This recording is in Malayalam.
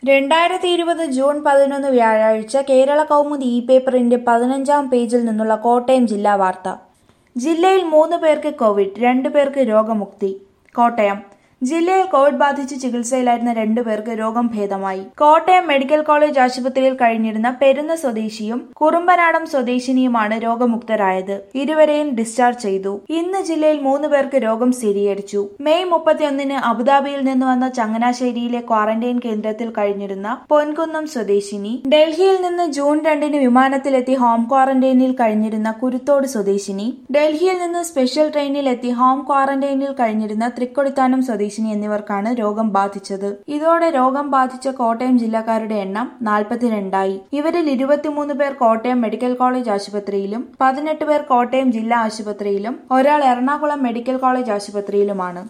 രണ്ടായിരത്തി ഇരുപത് ജൂൺ പതിനൊന്ന് വ്യാഴാഴ്ച കേരള കൗമുദി ഇ പേപ്പറിന്റെ പതിനഞ്ചാം പേജിൽ നിന്നുള്ള കോട്ടയം ജില്ലാ വാർത്ത ജില്ലയിൽ മൂന്ന് പേർക്ക് കോവിഡ് രണ്ടു പേർക്ക് രോഗമുക്തി കോട്ടയം ജില്ലയിൽ കോവിഡ് ബാധിച്ച് ചികിത്സയിലായിരുന്ന രണ്ടു പേർക്ക് രോഗം ഭേദമായി കോട്ടയം മെഡിക്കൽ കോളേജ് ആശുപത്രിയിൽ കഴിഞ്ഞിരുന്ന പെരുന്ന സ്വദേശിയും കുറുമ്പനാടം സ്വദേശിനിയുമാണ് രോഗമുക്തരായത് ഇരുവരെയും ഡിസ്ചാർജ് ചെയ്തു ഇന്ന് ജില്ലയിൽ മൂന്ന് പേർക്ക് രോഗം സ്ഥിരീകരിച്ചു മെയ് മുപ്പത്തിയൊന്നിന് അബുദാബിയിൽ നിന്ന് വന്ന ചങ്ങനാശ്ശേരിയിലെ ക്വാറന്റൈൻ കേന്ദ്രത്തിൽ കഴിഞ്ഞിരുന്ന പൊൻകുന്നം സ്വദേശിനി ഡൽഹിയിൽ നിന്ന് ജൂൺ രണ്ടിന് വിമാനത്തിലെത്തി ഹോം ക്വാറന്റൈനിൽ കഴിഞ്ഞിരുന്ന കുരുത്തോട് സ്വദേശിനി ഡൽഹിയിൽ നിന്ന് സ്പെഷ്യൽ ട്രെയിനിൽ എത്തി ഹോം ക്വാറന്റൈനിൽ കഴിഞ്ഞിരുന്ന തൃക്കൊടിത്താനം സ്വദേശിനി എന്നിവർക്കാണ് രോഗം ബാധിച്ചത് ഇതോടെ രോഗം ബാധിച്ച കോട്ടയം ജില്ലക്കാരുടെ എണ്ണം നാൽപ്പത്തിരണ്ടായി ഇവരിൽ ഇരുപത്തിമൂന്ന് പേർ കോട്ടയം മെഡിക്കൽ കോളേജ് ആശുപത്രിയിലും പതിനെട്ട് പേർ കോട്ടയം ജില്ലാ ആശുപത്രിയിലും ഒരാൾ എറണാകുളം മെഡിക്കൽ കോളേജ് ആശുപത്രിയിലുമാണ്